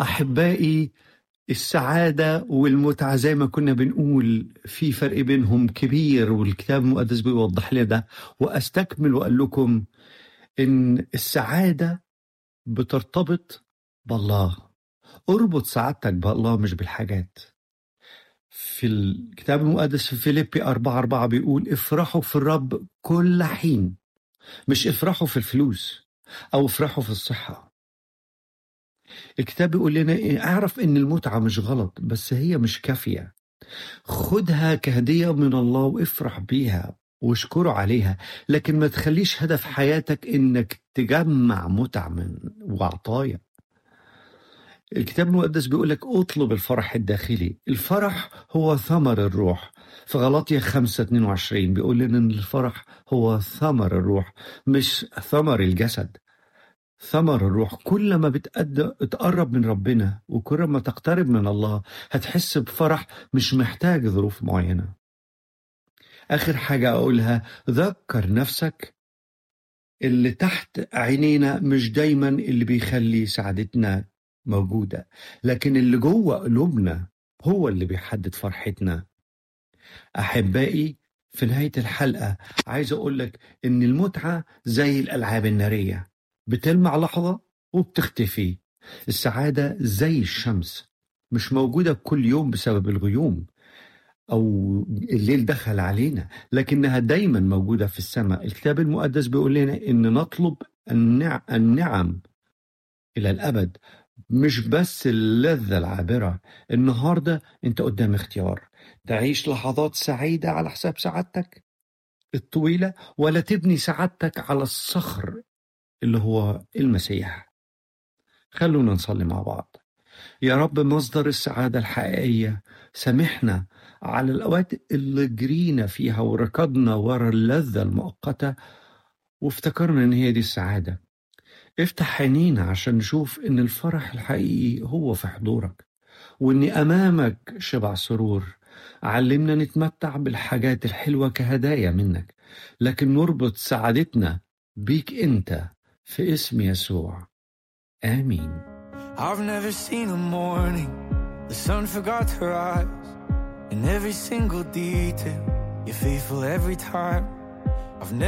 أحبائي السعادة والمتعة زي ما كنا بنقول في فرق بينهم كبير والكتاب المقدس بيوضح لنا ده وأستكمل وأقول لكم إن السعادة بترتبط بالله اربط سعادتك بالله مش بالحاجات في الكتاب المقدس في فيليبي 4 4 بيقول افرحوا في الرب كل حين مش افرحوا في الفلوس أو افرحوا في الصحة الكتاب بيقول لنا إيه؟ اعرف ان المتعة مش غلط بس هي مش كافية خدها كهدية من الله وافرح بيها واشكره عليها لكن ما تخليش هدف حياتك انك تجمع متع من وعطايا الكتاب المقدس بيقول لك اطلب الفرح الداخلي الفرح هو ثمر الروح في غلطية 5 22 بيقول لنا ان الفرح هو ثمر الروح مش ثمر الجسد ثمر الروح كل ما بتقرب من ربنا وكل ما تقترب من الله هتحس بفرح مش محتاج ظروف معينة آخر حاجة أقولها ذكر نفسك اللي تحت عينينا مش دايما اللي بيخلي سعادتنا موجودة لكن اللي جوه قلوبنا هو اللي بيحدد فرحتنا أحبائي في نهاية الحلقة عايز أقول لك إن المتعة زي الألعاب النارية بتلمع لحظة وبتختفي السعادة زي الشمس مش موجودة كل يوم بسبب الغيوم أو الليل دخل علينا لكنها دايما موجودة في السماء الكتاب المقدس بيقول لنا إن نطلب النعم إلى الأبد مش بس اللذة العابرة النهاردة أنت قدام اختيار تعيش لحظات سعيدة على حساب سعادتك الطويلة ولا تبني سعادتك على الصخر اللي هو المسيح خلونا نصلي مع بعض يا رب مصدر السعادة الحقيقية سامحنا على الأوقات اللي جرينا فيها وركضنا ورا اللذة المؤقتة وافتكرنا إن هي دي السعادة افتح عينينا عشان نشوف إن الفرح الحقيقي هو في حضورك وإن أمامك شبع سرور علمنا نتمتع بالحاجات الحلوة كهدايا منك لكن نربط سعادتنا بيك أنت في اسم يسوع آمين I've never seen a morning the sun forgot to rise in every single detail you're faithful every time I've never